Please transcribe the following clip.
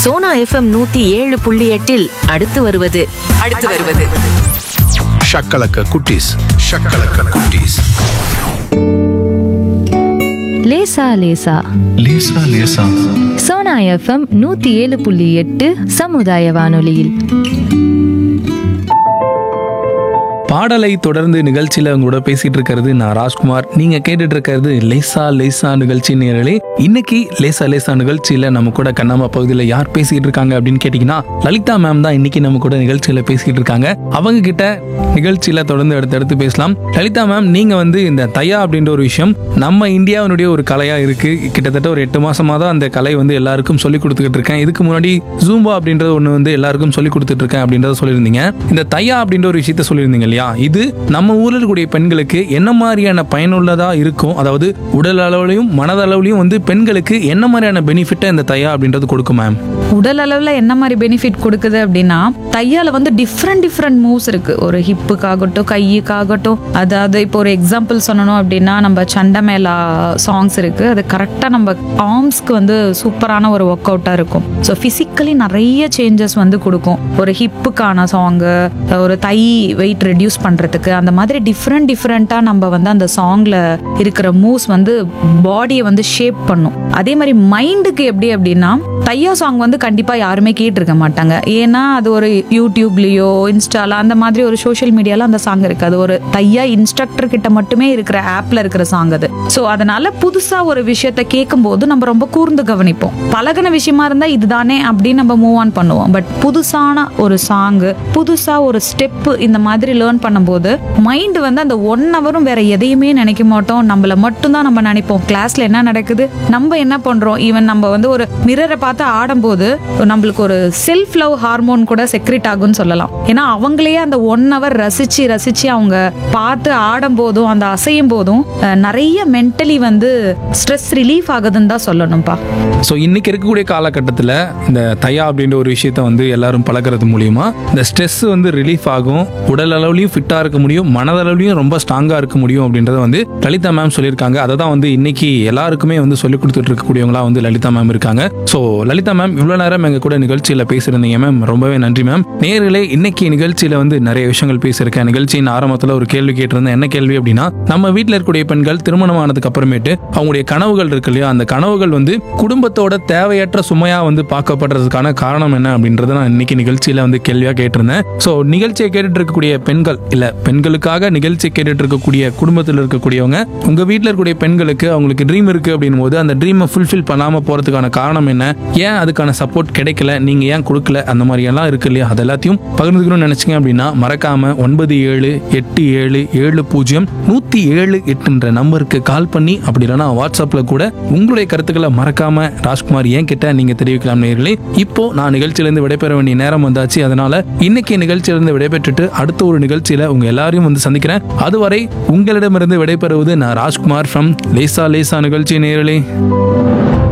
Sona FM நூத்தி ஏழு புள்ளி எட்டில் அடுத்து வருவது அடுத்து வருவது ஷக்கலக்க குட்டீஸ் ஷக்கலக்க குட்டீஸ் லேசா லேசா லேசா லேசா சோனா எஃப்எம் நூத்தி ஏழு புள்ளி எட்டு சமுதாய வானொலியில் பாடலை தொடர்ந்து நிகழ்ச்சியில உங்க கூட பேசிட்டு இருக்கிறது நான் ராஜ்குமார் நீங்க கேட்டுட்டு இருக்கிறது லேசா லேசா நிகழ்ச்சி நேரலே இன்னைக்கு லேசா லேசா நிகழ்ச்சியில நம்ம கூட கண்ணாம பகுதியில் யார் பேசிட்டு இருக்காங்க அப்படின்னு கேட்டீங்கன்னா லலிதா மேம் தான் இன்னைக்கு நம்ம கூட நிகழ்ச்சியில பேசிட்டு இருக்காங்க அவங்க கிட்ட நிகழ்ச்சியில தொடர்ந்து அடுத்தடுத்து பேசலாம் லலிதா மேம் நீங்க வந்து இந்த தையா அப்படின்ற ஒரு விஷயம் நம்ம இந்தியாவினுடைய ஒரு கலையா இருக்கு கிட்டத்தட்ட ஒரு எட்டு மாசமா தான் அந்த கலை வந்து எல்லாருக்கும் சொல்லி கொடுத்துக்கிட்டு இருக்கேன் இதுக்கு முன்னாடி ஜூம்பா அப்படின்றது ஒன்று வந்து எல்லாருக்கும் சொல்லி கொடுத்துட்டு இருக்கேன் அப்படின்றத சொல்லியிருந்தீங்க இந்த தையா அப்படின்ற ஒரு விஷயத்த சொல்லியிருந்தீங்க இல்லையா இது நம்ம ஊரில் இருக்கக்கூடிய பெண்களுக்கு என்ன மாதிரியான பயனுள்ளதா இருக்கும் அதாவது உடல் அளவுலையும் மனதளவுலையும் வந்து பெண்களுக்கு என்ன மாதிரியான பெனிஃபிட்டை இந்த தையா அப்படின்றது கொடுக்கும் மேம் உடல் அளவில் என்ன மாதிரி பெனிஃபிட் கொடுக்குது அப்படின்னா தையால வந்து டிஃப்ரெண்ட் டிஃப்ரெண்ட் மூவ்ஸ் இருக்கு ஒரு ஹிப்புக்காகட்டும் கையுக்காகட்டும் அதாவது இப்போ ஒரு எக்ஸாம்பிள் சொல்லணும் அப்படின்னா நம்ம சண்டமேளா சாங்ஸ் இருக்கு அது கரெக்டாக நம்ம ஆர்ம்ஸ்க்கு வந்து சூப்பரான ஒரு ஒர்க் அவுட்டாக இருக்கும் ஸோ ஃபிசிக்கலி நிறைய சேஞ்சஸ் வந்து கொடுக்கும் ஒரு ஹிப்புக்கான சாங்கு ஒரு தை வெயிட் ரெடியூஸ் பண்ணுறதுக்கு அந்த மாதிரி டிஃப்ரெண்ட் டிஃப்ரெண்ட்டாக நம்ம வந்து அந்த சாங்கில் இருக்கிற மூவ்ஸ் வந்து பாடியை வந்து ஷேப் பண்ணும் அதே மாதிரி மைண்டுக்கு எப்படி அப்படின்னா தையா சாங் வந்து கண்டிப்பாக யாருமே கேட்டிருக்க மாட்டாங்க ஏன்னா அது ஒரு யூடியூப்லேயோ இன்ஸ்டால அந்த மாதிரி ஒரு சோஷியல் மீடியால அந்த சாங் இருக்கு அது ஒரு தையா இன்ஸ்ட்ரக்டர் கிட்ட மட்டுமே இருக்கிற ஆப்ல இருக்கிற சாங் அது ஸோ அதனால புதுசா ஒரு விஷயத்த கேட்கும்போது நம்ம ரொம்ப கூர்ந்து கவனிப்போம் பழகின விஷயமா இருந்தா இதுதானே அப்படின்னு நம்ம மூவ் ஆன் பண்ணுவோம் பட் புதுசான ஒரு சாங்கு புதுசா ஒரு ஸ்டெப் இந்த மாதிரி லேர்ன் பண்ணும்போது மைண்ட் வந்து அந்த ஒன் ஹவரும் வேற எதையுமே நினைக்க மாட்டோம் நம்மள மட்டும்தான் நம்ம நினைப்போம் கிளாஸ்ல என்ன நடக்குது நம்ம என்ன பண்றோம் ஈவன் நம்ம வந்து ஒரு மிரரை பார்த்து ஆடும்போது நம்மளுக்கு ஒரு செல்ஃப் லவ் ஹார்மோன் கூட செக்ரெட் ஆகும்னு சொல்லலாம் ஏன்னா அவங்களையே அந்த ஒன் ஹவர் ரசிச்சு ரசிச்சு அவங்க பார்த்து ஆடும் போதும் அந்த அசையும் போதும் அஹ், நிறைய மென்டலி வந்து ஸ்ட்ரெஸ் ரிலீஃப் ஆகுதுன்னு தான் சொல்லணும்ப்பா ஸோ இன்னைக்கு இருக்கக்கூடிய காலகட்டத்தில் இந்த தையா அப்படின்ற ஒரு விஷயத்த வந்து எல்லாரும் பழகிறது மூலியமா இந்த ஸ்ட்ரெஸ் வந்து ரிலீஃப் ஆகும் உடல் அளவுலையும் ஃபிட்டாக இருக்க முடியும் மனதளவுலையும் ரொம்ப ஸ்ட்ராங்காக இருக்க முடியும் அப்படின்றத வந்து லலிதா மேம் சொல்லியிருக்காங்க அதை தான் வந்து இன்னைக்கு எல்லாருக்குமே வந்து சொல்லி கொடுத்துட்டு இருக்கக்கூடியவங்களா வந்து லலிதா மேம் இருக்காங்க ஸோ லலிதா மேம் இவ்வளோ நேரம் எங்க கூட நிகழ்ச்சியில் பேசியிருந்தீங்க மேம் ரொம்பவே நன்றி மேம் நேர்களே இன்னைக்கு நிகழ்ச்சியில் வந்து நிறைய விஷயங்கள் பேசியிருக்கேன் நிகழ்ச்சியின் ஆரம்பத்தில் ஒரு கேள்வி கேட்டிருந்தேன் என்ன கேள்வி அப்படின்னா நம்ம வீட்டில் இருக்கக்கூடிய பெண்கள் திருமணம் ஆனதுக்கு அப்புறமேட்டு அவங்களுடைய கனவுகள் இருக்கு இல்லையா அந்த கனவுகள் வந்து குடும்பத்தோட தேவையற்ற சுமையா வந்து பார்க்கப்படுறதுக்கான காரணம் என்ன அப்படின்றத நான் இன்னைக்கு நிகழ்ச்சியில வந்து கேள்வியா கேட்டிருந்தேன் ஸோ நிகழ்ச்சியை கேட்டுட்டு இருக்கக்கூடிய பெண்கள் இல்ல பெண்களுக்காக நிகழ்ச்சி கேட்டுட்டு இருக்கக்கூடிய குடும்பத்தில் இருக்கக்கூடியவங்க உங்க வீட்டில் இருக்கக்கூடிய பெண்களுக்கு அவங்களுக்கு ட்ரீம் இருக்கு அப்படின்னும் போது அந்த ட்ரீமை ஃபுல்ஃபில் பண்ணாம போறதுக்கான காரணம் என்ன ஏன் அதுக்கான சப்போர்ட் கிடைக்கல நீங்க ஏன் கொடுக்கல அந்த மாதிரி எல்லாம் இருக்கு இல்லையா அது எல்லாத்தையும் பகிர்ந்துக்கணும்னு நினைச்சீங்க அப்படின்னா மறக்காம ஒன்பது ஏழு எட்டு ஏழு ஏழு பூஜ்ஜியம் நூத்தி ஏழு எட்டுன்ற நம்பருக்கு கால் பண்ணி அப்படி இல்லைன்னா வாட்ஸ்அப்ல கூட உங்களுடைய கருத்துக்களை மறக்காம ராஜ்குமார் ஏன் கிட்ட நீங்க தெரிவிக்கலாம் நேர்களே இப்போ நான் நிகழ்ச்சியிலிருந்து விடைபெற வேண்டிய நேரம் வந்தாச்சு அதனால இன்னைக்கு நிகழ்ச்சியிலிருந்து விடைபெற்றுட்டு அடுத்த ஒரு நிகழ்ச்சியில உங்க எல்லாரையும் வந்து சந்திக்கிறேன் அதுவரை உங்களிடமிருந்து விடைபெறுவது நான் ராஜ்குமார் ஃப்ரம் லேசா லேசா நிகழ்ச்சி நேர்களே